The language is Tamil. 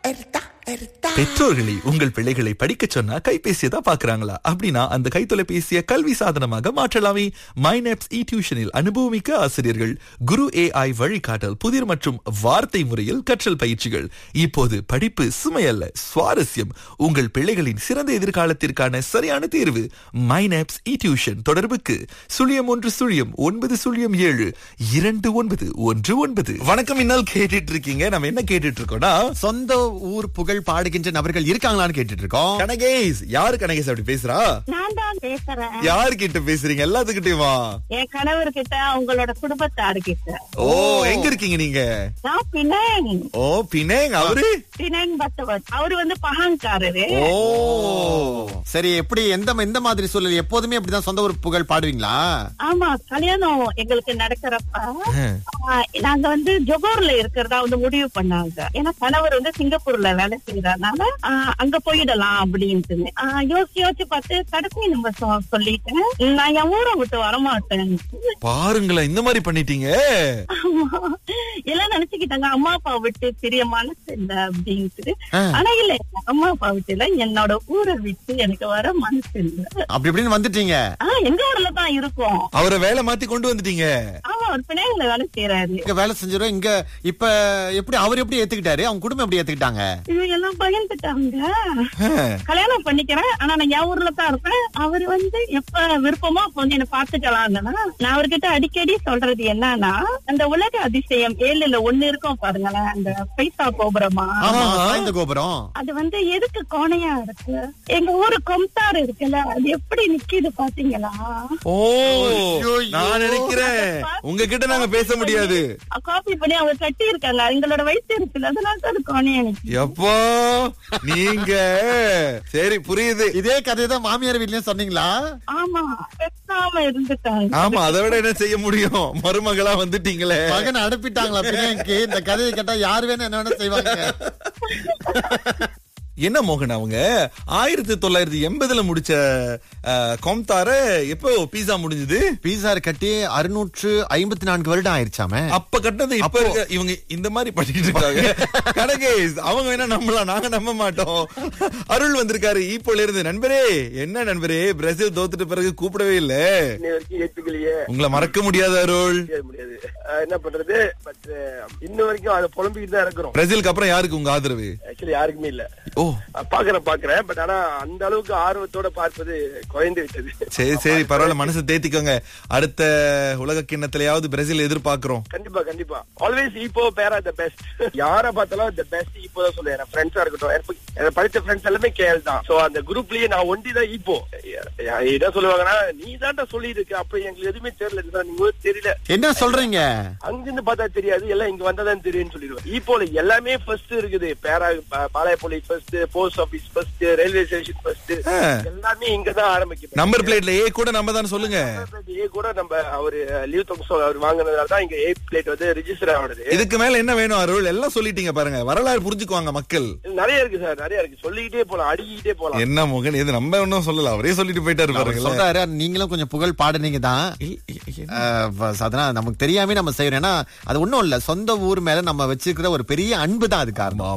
erta, erta. பெற்றோர்களே உங்கள் பிள்ளைகளை படிக்க சொன்னா கைபேசியை தான் பாக்குறாங்களா அப்படின்னா அந்த கைத்தொலைபேசியை கல்வி சாதனமாக மாற்றலாமே மைனப்ஸ் இ டியூஷனில் அனுபவமிக்க ஆசிரியர்கள் குரு ஏஐ வழிகாட்டல் புதிர் மற்றும் வார்த்தை முறையில் கற்றல் பயிற்சிகள் இப்போது படிப்பு சுமையல்ல சுவாரஸ்யம் உங்கள் பிள்ளைகளின் சிறந்த எதிர்காலத்திற்கான சரியான தேர்வு மைனப்ஸ் இ டியூஷன் தொடர்புக்கு சுழியம் ஒன்று சுழியம் ஒன்பது சுழியம் ஏழு இரண்டு ஒன்பது ஒன்று ஒன்பது வணக்கம் இன்னால் கேட்டுட்டு இருக்கீங்க நம்ம என்ன கேட்டுட்டு இருக்கோம்னா சொந்த ஊர் புகழ் பாடுகின்ற நபர்கள் இருக்காங்களான்னு கேட்டுட்டு இருக்கோம் கனகேஷ் யாரு கனகேஷ் அப்படி பேசுறா நான் தான் பேசுறேன் யாரு கிட்ட பேசுறீங்க எல்லாத்துக்கிட்டயுமா என் கணவர் கிட்ட அவங்களோட குடும்பத்தாரு கிட்ட ஓ எங்க இருக்கீங்க நீங்க நான் பினாங் ஓ பினேங் அவரு பினாங் பத்தவர் அவரு வந்து பகாங்காரரு ஓ சரி எப்படி எந்த எந்த மாதிரி சூழல் எப்போதுமே அப்படிதான் சொந்த ஊர் புகழ் பாடுவீங்களா ஆமா கல்யாணம் எங்களுக்கு நடக்கிறப்ப ஆ, நாங்க வந்து ஜொகூர்ல இருக்கிறதா வந்து முடிவு பண்ணாங்க ஏன்னா கணவர் வந்து சிங்கப்பூர்ல வேலை செய்யறதுனால ஆ, அங்க போயிடலாம் அப்படின்ட்டு ஆ, யோசிச்சு யோசிச்சு பார்த்து கடைசி நம்ம சொ- சொல்லிட்டேன் நான் என் ஊரை விட்டு வரமாட்டேன் பாருங்களேன் இந்த மாதிரி பண்ணிட்டீங்க ஆமா. எல்லாம் நினைச்சுக்கிட்டாங்க அம்மா அப்பா விட்டு பிரிய மனசு இல்ல அப்படின்ட்டு ஆ. ஆனா இல்ல அம்மா அப்பா விட்டு இல்ல என்னோட ஊரை விட்டு எனக்கு வர மனசு இல்ல அப்படி இப்படின்னு வந்துட்டீங்க ஆஹ் எங்க ஊர்ல தான் இருக்கோம் அவரை வேலை மாத்தி கொண்டு வந்துட்டீங்க ஆமா ஒரு பிணையில வேலை செய்யறாரு இங்க வேலை செஞ்சிரும் இங்க இப்ப எப்படி அவர் எப்படி ஏத்துக்கிட்டாரு அவங்க குடும்பம் எப்படி ஏத்துக்கிட்டாங்க இவங்க எல்லாம் பகிர்ந்துட்டாங்க கல்யாணம் பண்ணிக்கிறேன் ஆனா நான் என் ஊர்ல தான் இருப்பேன் அவர் வந்து எப்ப விருப்பமோ அப்ப வந்து என்ன பாத்துக்கலாம்னா நான் அவர்கிட்ட அடிக்கடி சொல்றது என்னன்னா அந்த உலக அதிசயம் ஏழுல ஒண்ணு இருக்கும் பாருங்களேன் அந்த பைசா கோபுரமா ஆமா ஆமா. சாய்ந்த கோபுரம் அது வந்து எதுக்கு கோணையா இருக்கு எங்க ஊரு கொம்தார் இருக்குல்ல அது எப்படி நிக்குது பாத்தீங்களா ஓ ஐயோ. நான் நினைக்கிறேன் உங்ககிட்ட நாங்க பேச முடியாது காப்பி பண்ணி அவங்க கட்டி இருக்காங்க எங்களோட வயசு இருக்குல்ல அதனால தான் அது கோணையா நிக்குது எப்போ நீங்க சரி புரியுது இதே கதையை தான் மாமியார் வீட்லயும் சொன்னீங்களா ஆமா பேசாம இருந்துட்டாங்க ஆமா அதை விட என்ன செய்ய முடியும் மருமகளா வந்துட்டீங்களே மகன் அனுப்பிட்டாங்களா பிள்ளைக்கு இந்த கதையை கேட்டா யாரு வேணும் என்ன வேணும் செய்வாங்க என்ன மோகன் அவங்க ஆயிரத்தி தொள்ளாயிரத்தி எண்பதுல முடிச்ச அஹ், கொம்தார எப்போ பீஸா முடிஞ்சது பீஸா கட்டி அறுநூற்று ஐம்பத்தி நான்கு வருடம் ஆயிருச்சாமே அப்ப கட்டது இப்ப இருக்க இவங்க இந்த மாதிரி பண்ணிட்டு இருக்காங்க கனகேஷ் அவங்க வேணா நம்பலாம் நாங்க நம்ப மாட்டோம் அருள் வந்திருக்காரு ஈப்போல இருந்து நண்பரே என்ன நண்பரே பிரேசில் தோத்துட்ட பிறகு கூப்பிடவே இல்ல இன்னை வரைக்கும் ஏத்துக்கலையே உங்களை மறக்க முடியாது அருள் முடியாது, முடியாது அஹ் என்ன பண்றது பட் இன்ன வரைக்கும் அதை புலம்பிக்கிட்டு தான் இருக்கிறோம் பிரேசிலுக்கு அப்புறம் யாருக்கு உங்க ஆதரவு ஆக்சுவலி யாருக்குமே இல்ல ஓ அஹ் பாக்குறேன் பாக்குறேன் பட் ஆனா அந்த அளவுக்கு ஆர்வத்தோட பார்ப்பது குறைந்து விட்டது சரி சரி பரவாயில்ல மனசை தேத்திக்கோங்க அடுத்த உலக கிண்ணத்திலயாவது பிரேசில் எதிர்பார்க்கிறோம் கண்டிப்பா கண்டிப்பா ஆல்வேஸ் இப்போ பேரா த பெஸ்ட் யார பார்த்தாலும் த பெஸ்ட் இப்போ தான் சொல்லுவேன் என் ஃப்ரெண்ட்ஸா இருக்கட்டும் எனக்கு- எனக்கு படிச்ச ஃப்ரெண்ட்ஸ் எல்லாமே கேஎல் தான் சோ அந்த குரூப்லயே நான் ஒண்டி தான் இப்போ என்ன சொல்லுவாங்கன்னா நீ தான்டா சொல்லி இருக்க அப்ப எங்களுக்கு எதுவுமே தெரியல இதுதான் நீங்க தெரியல என்ன சொல்றீங்க அங்கிருந்து பார்த்தா தெரியாது எல்லாம் இங்க வந்தாதான் தெரியும்னு சொல்லிடுவேன் இப்போல எல்லாமே ஃபர்ஸ்ட் இருக்குது பேரா பா- Palayapalli first post office first railway station first ஆ. எல்லாமே இங்க தான் ஆரம்பிக்கும் நம்பர் பிளேட்ல ஏ கூட நம்ம தான் சொல்லுங்க ஏ கூட நம்ம அவரு லீவ் தொங்சோ அவர் வாங்குனதால தான் இங்க ஏ பிளேட் வந்து ரிஜிஸ்டர் ஆனது இதுக்கு மேல என்ன வேணும் அருள் எல்லாம் சொல்லிட்டீங்க பாருங்க வரலாறு புரிஞ்சுக்குவாங்க மக்கள் நிறைய இருக்கு சார் நிறைய இருக்கு சொல்லிக்கிட்டே போலாம் அடிக்கிட்டே போலாம் என்ன மோகன் இது நம்ம ஒன்னும் சொல்லல அவரே சொல்லிட்டு போயிட்டாரு அவர் பாருங்களேன் சொல்றாரு நீங்களும் கொஞ்சம் புகழ் பாடுனீங்க தான் இல்- இ- இ- அஹ், ப- அதனால நமக்கு தெரியாம நம்ம செய்யறோம் ஏன்னா அது ஒண்ணும் இல்ல சொந்த ஊர் மேல நம்ம வச்சிருக்கிற ஒரு பெரிய அன்பு தான் அது காரணம்